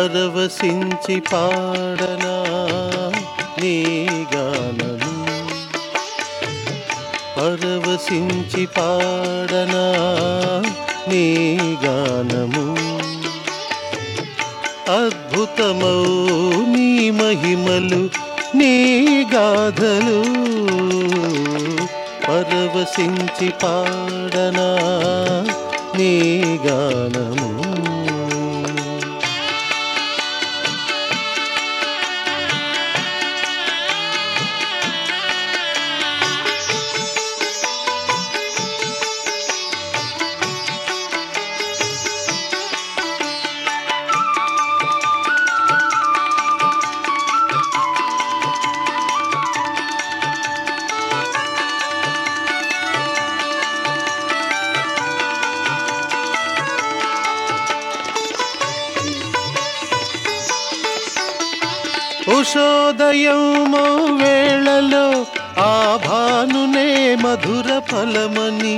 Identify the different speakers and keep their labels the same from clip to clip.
Speaker 1: పరవశించి పాడనా నీ గానము పరవశించి పాడనా నీ గానము అద్భుతమౌ నీ మహిమలు నీ గాథలు పరవశించి పాడనా నీ గానము ఉషోదయము వేళలో ఆ భానునే మధుర ఫలమని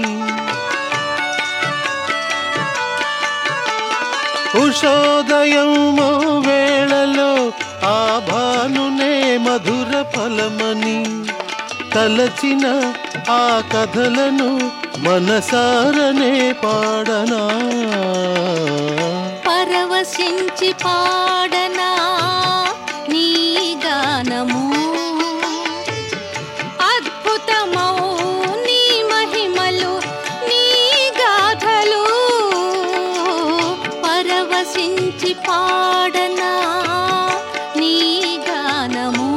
Speaker 1: ఉషోదయము వేళలో ఆ భానునే మధుర ఫలమని తలచిన ఆ కథలను మనసారనే పాడనా
Speaker 2: పరవశించి పాడనా నీ గానము అద్భుతమౌ నీ మహిమలు నీ గాథలు పరవశించి పాడనా నీ గానము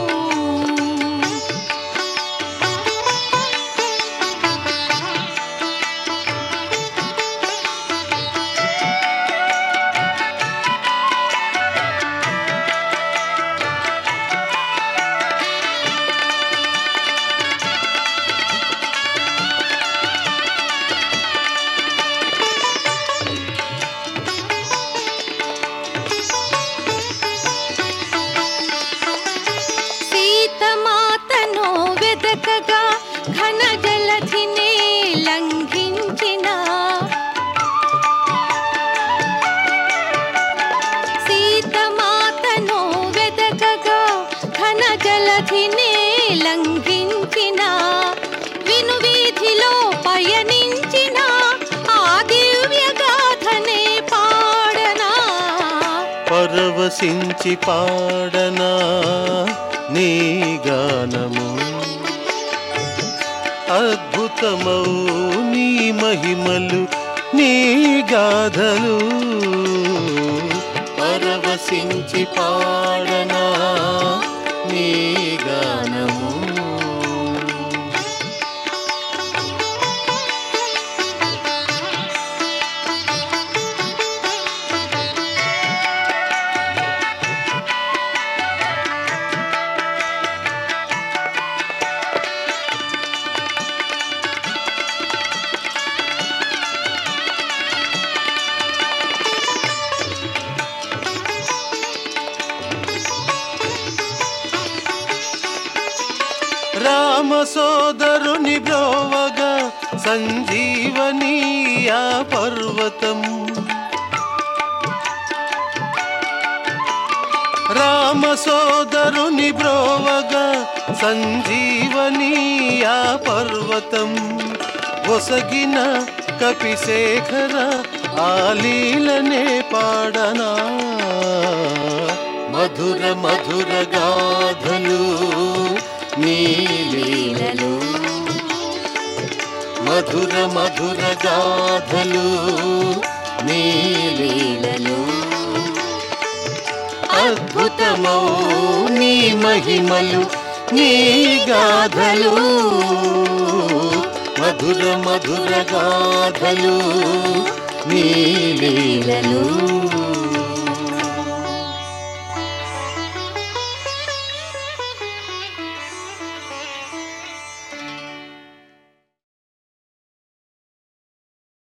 Speaker 2: సీతమాతను వెదకగా ఘన జలధిని లంఘించిన సీతమాతను వెదకగా ఘన జలధిని లంఘించిన విను వీధిలో పయనించిన ఆ దివ్య గాథనే పాడనా
Speaker 1: పరవశించి పాడనా నీ గానము అద్భుతమౌ నీ మహిమలు నీ గాథలు పరవశించి పాడనా నీ గానము రామ సోదరుని బ్రోవగా సంజీవనీయా పర్వతం రామ సోదరుని బ్రోవగా సంజీవనీయా పర్వతం ఒసగిన కపిశేఖర ఆలీలనే పాడనా మధుర మధుర గాథలు నీలీలలు మధుర మధుర గాథలు నీలీలలు అద్భుతమౌ నీ మహిమలు నీ గాథలు మధుర మధుర గాథలు నీ లీలలు